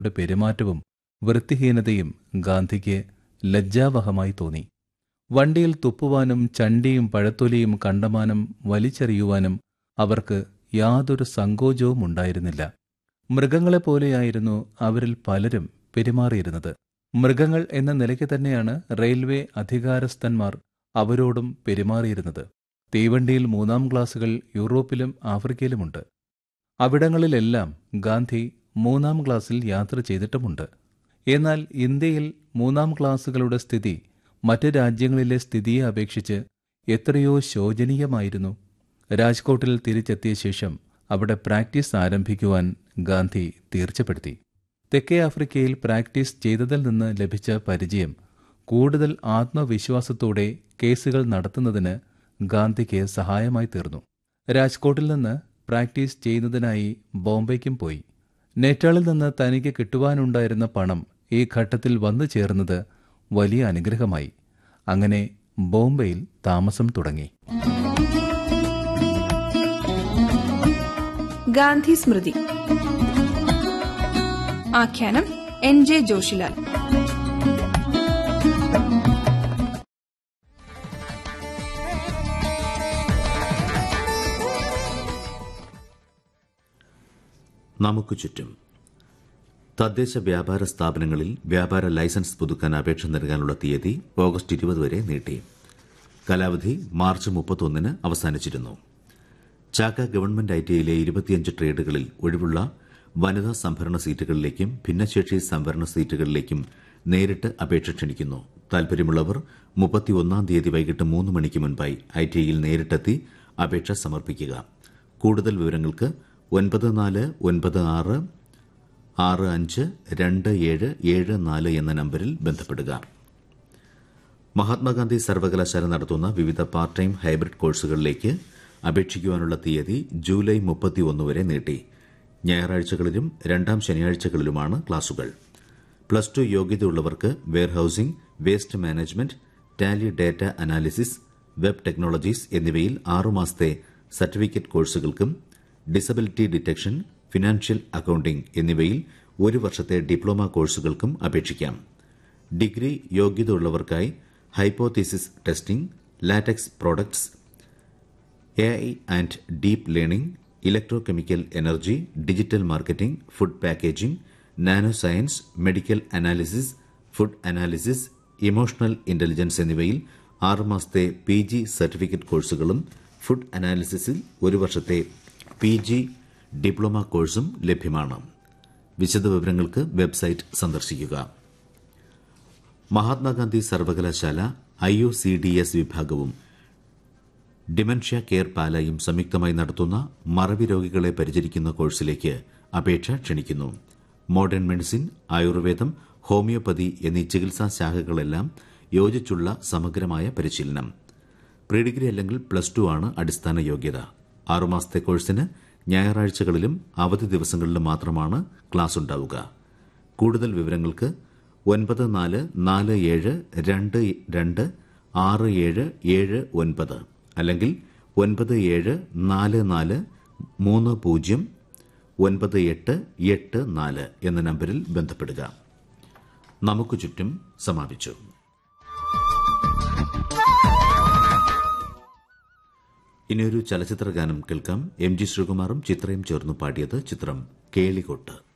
യുടെ പെരുമാറ്റവും വൃത്തിഹീനതയും ഗാന്ധിക്ക് ലജ്ജാവഹമായി തോന്നി വണ്ടിയിൽ തുപ്പുവാനും ചണ്ടിയും പഴത്തൊലിയും കണ്ടമാനം വലിച്ചെറിയുവാനും അവർക്ക് യാതൊരു സങ്കോചവും ഉണ്ടായിരുന്നില്ല മൃഗങ്ങളെപ്പോലെയായിരുന്നു അവരിൽ പലരും പെരുമാറിയിരുന്നത് മൃഗങ്ങൾ എന്ന നിലയ്ക്ക് തന്നെയാണ് റെയിൽവേ അധികാരസ്ഥന്മാർ അവരോടും പെരുമാറിയിരുന്നത് തീവണ്ടിയിൽ മൂന്നാം ക്ലാസുകൾ യൂറോപ്പിലും ആഫ്രിക്കയിലുമുണ്ട് അവിടങ്ങളിലെല്ലാം ഗാന്ധി മൂന്നാം ക്ലാസ്സിൽ യാത്ര ചെയ്തിട്ടുമുണ്ട് എന്നാൽ ഇന്ത്യയിൽ മൂന്നാം ക്ലാസുകളുടെ സ്ഥിതി മറ്റ് രാജ്യങ്ങളിലെ സ്ഥിതിയെ അപേക്ഷിച്ച് എത്രയോ ശോചനീയമായിരുന്നു രാജ്കോട്ടിൽ തിരിച്ചെത്തിയ ശേഷം അവിടെ പ്രാക്ടീസ് ആരംഭിക്കുവാൻ ഗാന്ധി തീർച്ചപ്പെടുത്തി തെക്കേ ആഫ്രിക്കയിൽ പ്രാക്ടീസ് ചെയ്തതിൽ നിന്ന് ലഭിച്ച പരിചയം കൂടുതൽ ആത്മവിശ്വാസത്തോടെ കേസുകൾ നടത്തുന്നതിന് ഗാന്ധിക്ക് സഹായമായി തീർന്നു രാജ്കോട്ടിൽ നിന്ന് പ്രാക്ടീസ് ചെയ്യുന്നതിനായി ബോംബെക്കും പോയി നേറ്റാളിൽ നിന്ന് തനിക്ക് കിട്ടുവാനുണ്ടായിരുന്ന പണം ഈ ഘട്ടത്തിൽ വന്നു ചേർന്നത് വലിയ അനുഗ്രഹമായി അങ്ങനെ ബോംബെയിൽ താമസം തുടങ്ങി ഗാന്ധി സ്മൃതി ആഖ്യാനം എൻ ജെ ജോഷിലാൽ നമുക്ക് ചുറ്റും തദ്ദേശ വ്യാപാര സ്ഥാപനങ്ങളിൽ വ്യാപാര ലൈസൻസ് പുതുക്കാൻ അപേക്ഷ നൽകാനുള്ള തീയതി ഓഗസ്റ്റ് ഇരുപത് വരെ നീട്ടി കാലാവധി മാർച്ച് മുപ്പത്തൊന്നിന് അവസാനിച്ചിരുന്നു ചാക്ക ഗവൺമെന്റ് ഐടിയിലെ ഇരുപത്തിയഞ്ച് ട്രേഡുകളിൽ ഒഴിവുള്ള വനിതാ സംഭരണ സീറ്റുകളിലേക്കും ഭിന്നശേഷി സംവരണ സീറ്റുകളിലേക്കും നേരിട്ട് അപേക്ഷ ക്ഷണിക്കുന്നു താൽപര്യമുള്ളവർ മുപ്പത്തിയൊന്നാം തീയതി വൈകിട്ട് മൂന്ന് മണിക്ക് മുൻപായി ഐടിഐയിൽ നേരിട്ടെത്തി അപേക്ഷ സമർപ്പിക്കുക കൂടുതൽ വിവരങ്ങൾക്ക് ഒൻപത് നാല് ഒൻപത് ആറ് ആറ് അഞ്ച് രണ്ട് ഏഴ് ഏഴ് നാല് എന്ന നമ്പരിൽ ബന്ധപ്പെടുക മഹാത്മാഗാന്ധി സർവകലാശാല നടത്തുന്ന വിവിധ പാർട്ട് ടൈം ഹൈബ്രിഡ് കോഴ്സുകളിലേക്ക് അപേക്ഷിക്കുവാനുള്ള തീയതി ജൂലൈ മുപ്പത്തിയൊന്ന് വരെ നീട്ടി ഞായറാഴ്ചകളിലും രണ്ടാം ശനിയാഴ്ചകളിലുമാണ് ക്ലാസുകൾ പ്ലസ് ടു യോഗ്യതയുള്ളവർക്ക് warehousing waste management tally data analysis web technologies എന്നിവയിൽ ആറുമാസത്തെ സർട്ടിഫിക്കറ്റ് കോഴ്സുകൾക്കും ഡിസബിലിറ്റി ഡിറ്റക്ഷൻ ഫിനാൻഷ്യൽ അക്കൌണ്ടിംഗ് എന്നിവയിൽ ഒരു വർഷത്തെ ഡിപ്ലോമ കോഴ്സുകൾക്കും അപേക്ഷിക്കാം ഡിഗ്രി യോഗ്യതയുള്ളവർക്കായി hypothesis testing latex products A I and deep learning electro chemical energy digital marketing food packaging nano science medical analysis food analysis emotional intelligence എന്നിവയിൽ ആറുമാസത്തെ P G certificate കോഴ്സുകളും food അനാലിസിസിൽ ഒരു വർഷത്തെ പി ജി ഡിപ്ലോമ കോഴ്സും ലഭ്യമാണ് വിശദവിവരങ്ങൾക്ക് website സന്ദർശിക്കുക മഹാത്മാഗാന്ധി സർവകലാശാല I O C D S വിഭാഗവും ഡിമൻഷ്യ കെയർ പാലയും സംയുക്തമായി നടത്തുന്ന മറവി രോഗികളെ പരിചരിക്കുന്ന കോഴ്സിലേക്ക് അപേക്ഷ ക്ഷണിക്കുന്നു മോഡേൺ മെഡിസിൻ ആയുർവേദം ഹോമിയോപ്പതി എന്നീ ചികിത്സാ ശാഖകളെല്ലാം യോജിച്ചുള്ള സമഗ്രമായ പരിശീലനം പ്രീ ഡിഗ്രി അല്ലെങ്കിൽ പ്ലസ് ടു ആണ് അടിസ്ഥാന യോഗ്യത ആറുമാസത്തെ കോഴ്സിന് ഞായറാഴ്ചകളിലും അവധി ദിവസങ്ങളിലും മാത്രമാണ് ക്ലാസ് ഉണ്ടാവുക കൂടുതൽ വിവരങ്ങൾക്ക് ഒൻപത് നാല് നാല് ഏഴ് രണ്ട് രണ്ട് ആറ് ഏഴ് ഏഴ് ഒൻപത് അല്ലെങ്കിൽ ഒൻപത് ഏഴ് നാല് നാല് മൂന്ന് പൂജ്യം ഒൻപത് എട്ട് എട്ട് നാല് എന്ന നമ്പരിൽ ബന്ധപ്പെടുക നമുക്ക് ചുറ്റും സമാപിച്ചു ഇനിയൊരു ചലച്ചിത്ര ഗാനം കേൾക്കാം എം ജി ശ്രീകുമാറും ചിത്രയും ചേർന്ന് പാടിയത് ചിത്രം കേളികൊട്ട്